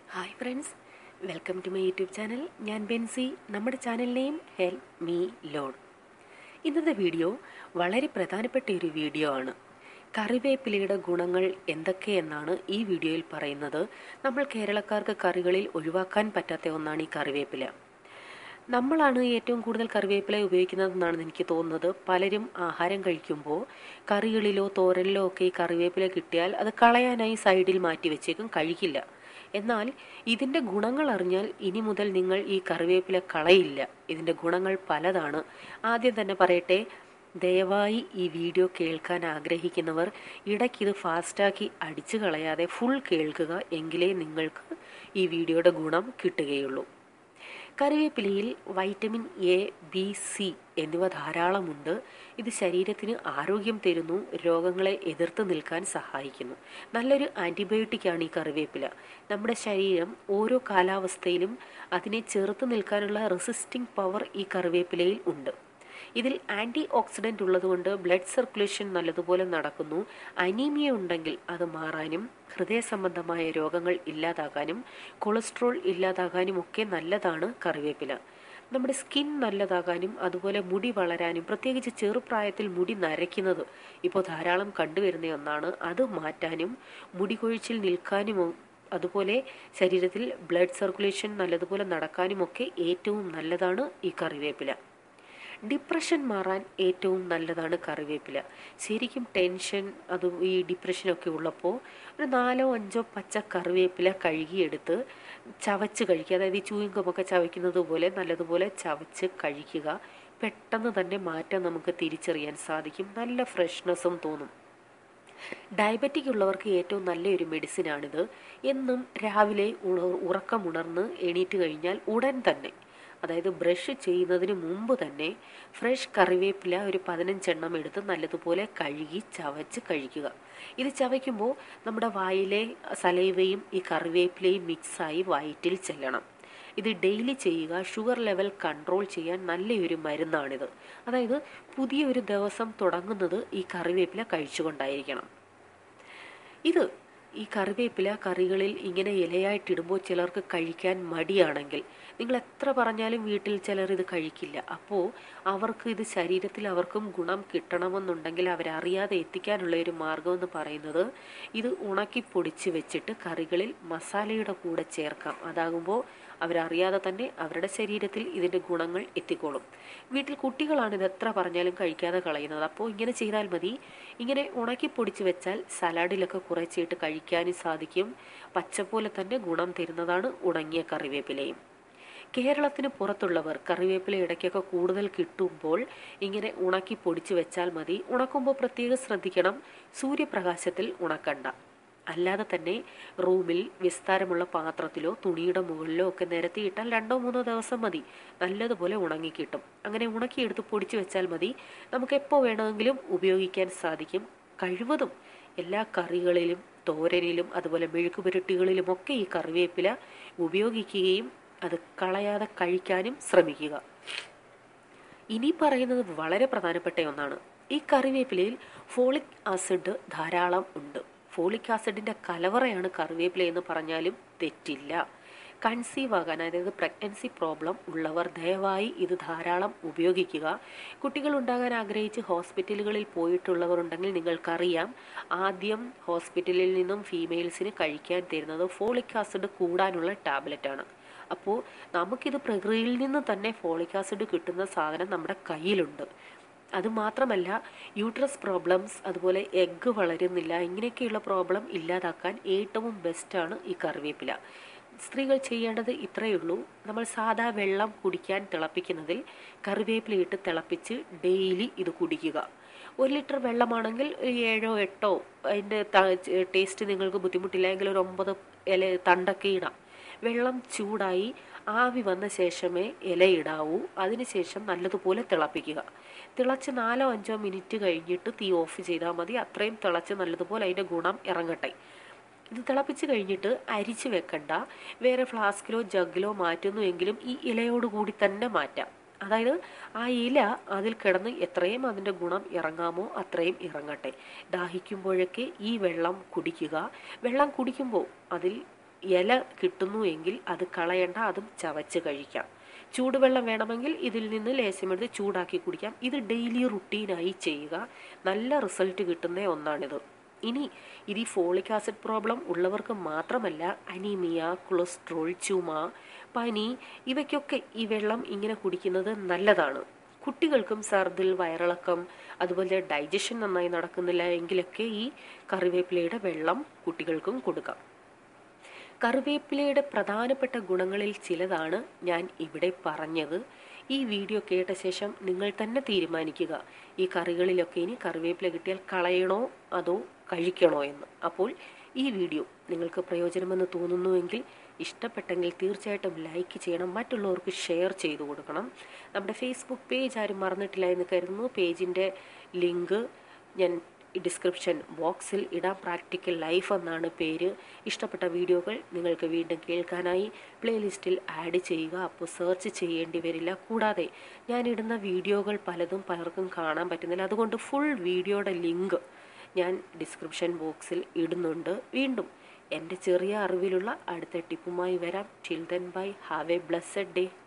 hi friends welcome to my YouTube channel ഞാൻ ബെൻസി നമ്മുടെ channel name help me loan ഇന്നത്തെ video വളരെ പ്രധാനപ്പെട്ട ഒരു വീഡിയോ ആണ് കറിവേപ്പിലയുടെ ഗുണങ്ങൾ എന്തൊക്കെയെന്നാണ് ഈ വീഡിയോയിൽ പറയുന്നത് നമ്മൾ കേരളക്കാർക്ക് കറികളിൽ ഒഴിവാക്കാൻ പറ്റാത്ത ഒന്നാണ് ഈ കറിവേപ്പില നമ്മളാണ് ഏറ്റവും കൂടുതൽ കറിവേപ്പില ഉപയോഗിക്കുന്നതെന്നാണ് എനിക്ക് തോന്നുന്നത് പലരും ആഹാരം കഴിക്കുമ്പോൾ കറികളിലോ തോരനിലോ ഒക്കെ ഈ കറിവേപ്പില കിട്ടിയാൽ അത് കളയാനായി സൈഡിൽ മാറ്റി വെച്ചേക്കും കഴിക്കില്ല എന്നാൽ ഇതിൻ്റെ ഗുണങ്ങൾ അറിഞ്ഞാൽ ഇനി മുതൽ നിങ്ങൾ ഈ കറിവേപ്പില കളയില്ല ഇതിൻ്റെ ഗുണങ്ങൾ പലതാണ് ആദ്യം തന്നെ പറയട്ടെ ദയവായി ഈ വീഡിയോ കേൾക്കാൻ ആഗ്രഹിക്കുന്നവർ ഇടയ്ക്കിത് ഫാസ്റ്റാക്കി അടിച്ചു കളയാതെ ഫുൾ കേൾക്കുക എങ്കിലേ നിങ്ങൾക്ക് ഈ വീഡിയോയുടെ ഗുണം കിട്ടുകയുള്ളൂ കറിവേപ്പിലയിൽ വൈറ്റമിൻ എ ബി സി എന്നിവ ധാരാളമുണ്ട് ഇത് ശരീരത്തിന് ആരോഗ്യം തരുന്നു രോഗങ്ങളെ എതിർത്ത് നിൽക്കാൻ സഹായിക്കുന്നു നല്ലൊരു ആൻറ്റിബയോട്ടിക്കാണ് ഈ കറിവേപ്പില നമ്മുടെ ശരീരം ഓരോ കാലാവസ്ഥയിലും അതിനെ ചെറുത്ത് നിൽക്കാനുള്ള റെസിസ്റ്റിംഗ് പവർ ഈ കറിവേപ്പിലയിൽ ഉണ്ട് ഇതിൽ ആൻറ്റി ഓക്സിഡൻ്റ് ഉള്ളതുകൊണ്ട് ബ്ലഡ് സർക്കുലേഷൻ നല്ലതുപോലെ നടക്കുന്നു അനീമിയ ഉണ്ടെങ്കിൽ അത് മാറാനും ഹൃദയ സംബന്ധമായ രോഗങ്ങൾ ഇല്ലാതാകാനും കൊളസ്ട്രോൾ ഇല്ലാതാകാനും ഒക്കെ നല്ലതാണ് കറിവേപ്പില നമ്മുടെ സ്കിൻ നല്ലതാകാനും അതുപോലെ മുടി വളരാനും പ്രത്യേകിച്ച് ചെറുപ്രായത്തിൽ മുടി നരയ്ക്കുന്നത് ഇപ്പോൾ ധാരാളം കണ്ടുവരുന്ന ഒന്നാണ് അത് മാറ്റാനും മുടി കൊഴിച്ചിൽ നിൽക്കാനും അതുപോലെ ശരീരത്തിൽ ബ്ലഡ് സർക്കുലേഷൻ നല്ലതുപോലെ നടക്കാനുമൊക്കെ ഏറ്റവും നല്ലതാണ് ഈ കറിവേപ്പില ഡിപ്രഷൻ മാറാൻ ഏറ്റവും നല്ലതാണ് കറിവേപ്പില ശരിക്കും ടെൻഷൻ അത് ഈ ഡിപ്രഷനൊക്കെ ഉള്ളപ്പോൾ ഒരു നാലോ അഞ്ചോ പച്ച കറിവേപ്പില കഴുകിയെടുത്ത് ചവച്ച് കഴിക്കുക അതായത് ഈ ചൂയിങ്കമൊക്കെ ചവയ്ക്കുന്നത് പോലെ നല്ലതുപോലെ ചവച്ച് കഴിക്കുക പെട്ടെന്ന് തന്നെ മാറ്റം നമുക്ക് തിരിച്ചറിയാൻ സാധിക്കും നല്ല ഫ്രഷ്നെസ്സും തോന്നും ഡയബറ്റിക് ഉള്ളവർക്ക് ഏറ്റവും നല്ലൊരു മെഡിസിനാണിത് എന്നും രാവിലെ ഉറക്കമുണർന്ന് എണീറ്റ് കഴിഞ്ഞാൽ ഉടൻ തന്നെ അതായത് ബ്രഷ് ചെയ്യുന്നതിന് മുമ്പ് തന്നെ ഫ്രഷ് കറിവേപ്പില ഒരു പതിനഞ്ചെണ്ണം എടുത്ത് നല്ലതുപോലെ കഴുകി ചവച്ച് കഴിക്കുക ഇത് ചവയ്ക്കുമ്പോൾ നമ്മുടെ വായിലെ സലൈവയും ഈ കറിവേപ്പിലയും മിക്സായി വയറ്റിൽ ചെല്ലണം ഇത് ഡെയിലി ചെയ്യുക ഷുഗർ ലെവൽ കൺട്രോൾ ചെയ്യാൻ നല്ലൊരു മരുന്നാണിത് അതായത് പുതിയൊരു ദിവസം തുടങ്ങുന്നത് ഈ കറിവേപ്പില കഴിച്ചുകൊണ്ടായിരിക്കണം ഇത് ഈ കറിവേപ്പില കറികളിൽ ഇങ്ങനെ ഇലയായിട്ടിടുമ്പോൾ ചിലർക്ക് കഴിക്കാൻ മടിയാണെങ്കിൽ നിങ്ങൾ എത്ര പറഞ്ഞാലും വീട്ടിൽ ചിലർ ഇത് കഴിക്കില്ല അപ്പോൾ അവർക്ക് ഇത് ശരീരത്തിൽ അവർക്കും ഗുണം കിട്ടണമെന്നുണ്ടെങ്കിൽ അവരറിയാതെ എത്തിക്കാനുള്ള ഒരു മാർഗം എന്ന് പറയുന്നത് ഇത് ഉണക്കി പൊടിച്ച് വെച്ചിട്ട് കറികളിൽ മസാലയുടെ കൂടെ ചേർക്കാം അതാകുമ്പോൾ അവരറിയാതെ തന്നെ അവരുടെ ശരീരത്തിൽ ഇതിൻ്റെ ഗുണങ്ങൾ എത്തിക്കോളും വീട്ടിൽ കുട്ടികളാണ് ഇത് എത്ര പറഞ്ഞാലും കഴിക്കാതെ കളയുന്നത് അപ്പോൾ ഇങ്ങനെ ചെയ്താൽ മതി ഇങ്ങനെ ഉണക്കി പൊടിച്ച് വെച്ചാൽ സലാഡിലൊക്കെ കുറച്ചിട്ട് കഴിക്കാനും സാധിക്കും പച്ചപോലെ തന്നെ ഗുണം തരുന്നതാണ് ഉണങ്ങിയ കറിവേപ്പിലയും കേരളത്തിന് പുറത്തുള്ളവർ കറിവേപ്പില ഇടയ്ക്കൊക്കെ കൂടുതൽ കിട്ടുമ്പോൾ ഇങ്ങനെ ഉണക്കി പൊടിച്ചു വെച്ചാൽ മതി ഉണക്കുമ്പോൾ പ്രത്യേകം ശ്രദ്ധിക്കണം സൂര്യപ്രകാശത്തിൽ ഉണക്കണ്ട അല്ലാതെ തന്നെ റൂമിൽ വിസ്താരമുള്ള പാത്രത്തിലോ തുണിയുടെ മുകളിലോ ഒക്കെ നിരത്തിയിട്ടാൽ രണ്ടോ മൂന്നോ ദിവസം മതി നല്ലതുപോലെ ഉണങ്ങിക്കിട്ടും അങ്ങനെ ഉണക്കിയെടുത്ത് പൊടിച്ചു വെച്ചാൽ മതി നമുക്ക് എപ്പോൾ വേണമെങ്കിലും ഉപയോഗിക്കാൻ സാധിക്കും കഴിവതും എല്ലാ കറികളിലും തോരനിലും അതുപോലെ മെഴുക്കുപുരട്ടികളിലും ഒക്കെ ഈ കറിവേപ്പില ഉപയോഗിക്കുകയും അത് കളയാതെ കഴിക്കാനും ശ്രമിക്കുക ഇനി പറയുന്നത് വളരെ പ്രധാനപ്പെട്ട ഒന്നാണ് ഈ കറിവേപ്പിലയിൽ ഫോളിക് ആസിഡ് ധാരാളം ഉണ്ട് ഫോളിക് ആസിഡിൻ്റെ കലവറയാണ് കറിവേപ്പില എന്ന് പറഞ്ഞാലും തെറ്റില്ല കൺസീവ് ആകാൻ അതായത് പ്രഗ്നൻസി പ്രോബ്ലം ഉള്ളവർ ദയവായി ഇത് ധാരാളം ഉപയോഗിക്കുക കുട്ടികൾ ഉണ്ടാകാൻ ആഗ്രഹിച്ച് ഹോസ്പിറ്റലുകളിൽ പോയിട്ടുള്ളവർ ഉണ്ടെങ്കിൽ നിങ്ങൾക്കറിയാം ആദ്യം ഹോസ്പിറ്റലിൽ നിന്നും ഫീമെയിൽസിന് കഴിക്കാൻ തരുന്നത് ഫോളിക് ആസിഡ് കൂടാനുള്ള ടാബ്ലറ്റാണ് അപ്പോൾ നമുക്കിത് പ്രകൃതിയിൽ നിന്ന് തന്നെ ഫോളിക് ആസിഡ് കിട്ടുന്ന സാധനം നമ്മുടെ കയ്യിലുണ്ട് അതുമാത്രമല്ല യൂട്രസ് പ്രോബ്ലംസ് അതുപോലെ എഗ്ഗ് വളരുന്നില്ല ഇങ്ങനെയൊക്കെയുള്ള പ്രോബ്ലം ഇല്ലാതാക്കാൻ ഏറ്റവും ബെസ്റ്റാണ് ഈ കറിവേപ്പില സ്ത്രീകൾ ചെയ്യേണ്ടത് ഇത്രയേ ഉള്ളൂ നമ്മൾ സാധാ വെള്ളം കുടിക്കാൻ തിളപ്പിക്കുന്നതിൽ കറിവേപ്പില ഇട്ട് തിളപ്പിച്ച് ഡെയിലി ഇത് കുടിക്കുക ഒരു ലിറ്റർ വെള്ളമാണെങ്കിൽ ഒരു ഏഴോ എട്ടോ അതിൻ്റെ ടേസ്റ്റ് നിങ്ങൾക്ക് ബുദ്ധിമുട്ടില്ല എങ്കിൽ ഒരു ഒമ്പത് ഇല തണ്ടൊക്കെ ഇടാം വെള്ളം ചൂടായി ആവി വന്ന ശേഷമേ ഇലയിടാവൂ അതിനുശേഷം നല്ലതുപോലെ തിളപ്പിക്കുക തിളച്ച് നാലോ അഞ്ചോ മിനിറ്റ് കഴിഞ്ഞിട്ട് തീ ഓഫ് ചെയ്താൽ മതി അത്രയും തിളച്ച് നല്ലതുപോലെ അതിൻ്റെ ഗുണം ഇറങ്ങട്ടെ ഇത് തിളപ്പിച്ച് കഴിഞ്ഞിട്ട് അരിച്ച് വെക്കണ്ട വേറെ ഫ്ലാസ്കിലോ ജഗ്ഗിലോ മാറ്റുന്നുവെങ്കിലും ഈ ഇലയോട് കൂടി തന്നെ മാറ്റാം അതായത് ആ ഇല അതിൽ കിടന്ന് എത്രയും അതിൻ്റെ ഗുണം ഇറങ്ങാമോ അത്രയും ഇറങ്ങട്ടെ ദാഹിക്കുമ്പോഴൊക്കെ ഈ വെള്ളം കുടിക്കുക വെള്ളം കുടിക്കുമ്പോൾ അതിൽ ഇല കിട്ടുന്നു എങ്കിൽ അത് കളയണ്ട അതും ചവച്ച് കഴിക്കാം ചൂടുവെള്ളം വേണമെങ്കിൽ ഇതിൽ നിന്ന് ലേശമെടുത്ത് ചൂടാക്കി കുടിക്കാം ഇത് ഡെയിലി റുട്ടീനായി ചെയ്യുക നല്ല റിസൾട്ട് കിട്ടുന്ന ഒന്നാണിത് ഇനി ഇത് ഈ ഫോളിക് ആസിഡ് പ്രോബ്ലം ഉള്ളവർക്ക് മാത്രമല്ല അനീമിയ കൊളസ്ട്രോൾ ചുമ പനി ഇവയ്ക്കൊക്കെ ഈ വെള്ളം ഇങ്ങനെ കുടിക്കുന്നത് നല്ലതാണ് കുട്ടികൾക്കും സർദിൽ വയറിളക്കം അതുപോലെ ഡൈജഷൻ നന്നായി നടക്കുന്നില്ല എങ്കിലൊക്കെ ഈ കറിവേപ്പിലയുടെ വെള്ളം കുട്ടികൾക്കും കൊടുക്കാം കറിവേപ്പിലയുടെ പ്രധാനപ്പെട്ട ഗുണങ്ങളിൽ ചിലതാണ് ഞാൻ ഇവിടെ പറഞ്ഞത് ഈ വീഡിയോ കേട്ട ശേഷം നിങ്ങൾ തന്നെ തീരുമാനിക്കുക ഈ കറികളിലൊക്കെ ഇനി കറിവേപ്പില കിട്ടിയാൽ കളയണോ അതോ കഴിക്കണോ എന്ന് അപ്പോൾ ഈ വീഡിയോ നിങ്ങൾക്ക് പ്രയോജനമെന്ന് തോന്നുന്നുവെങ്കിൽ ഇഷ്ടപ്പെട്ടെങ്കിൽ തീർച്ചയായിട്ടും ലൈക്ക് ചെയ്യണം മറ്റുള്ളവർക്ക് ഷെയർ ചെയ്തു കൊടുക്കണം നമ്മുടെ ഫേസ്ബുക്ക് പേജ് ആരും മറന്നിട്ടില്ല എന്ന് കരുതുന്നു പേജിൻ്റെ ലിങ്ക് ഞാൻ ഡിസ്ക്രിപ്ഷൻ ബോക്സിൽ ഇടാം പ്രാക്ടിക്കൽ ലൈഫ് എന്നാണ് പേര് ഇഷ്ടപ്പെട്ട വീഡിയോകൾ നിങ്ങൾക്ക് വീണ്ടും കേൾക്കാനായി പ്ലേലിസ്റ്റിൽ ആഡ് ചെയ്യുക അപ്പോൾ സെർച്ച് ചെയ്യേണ്ടി വരില്ല കൂടാതെ ഞാൻ ഇടുന്ന വീഡിയോകൾ പലതും പലർക്കും കാണാൻ പറ്റുന്നില്ല അതുകൊണ്ട് ഫുൾ വീഡിയോയുടെ ലിങ്ക് ഞാൻ ഡിസ്ക്രിപ്ഷൻ ബോക്സിൽ ഇടുന്നുണ്ട് വീണ്ടും എൻ്റെ ചെറിയ അറിവിലുള്ള അടുത്ത ടിപ്പുമായി വരാം till then bye have a blessed day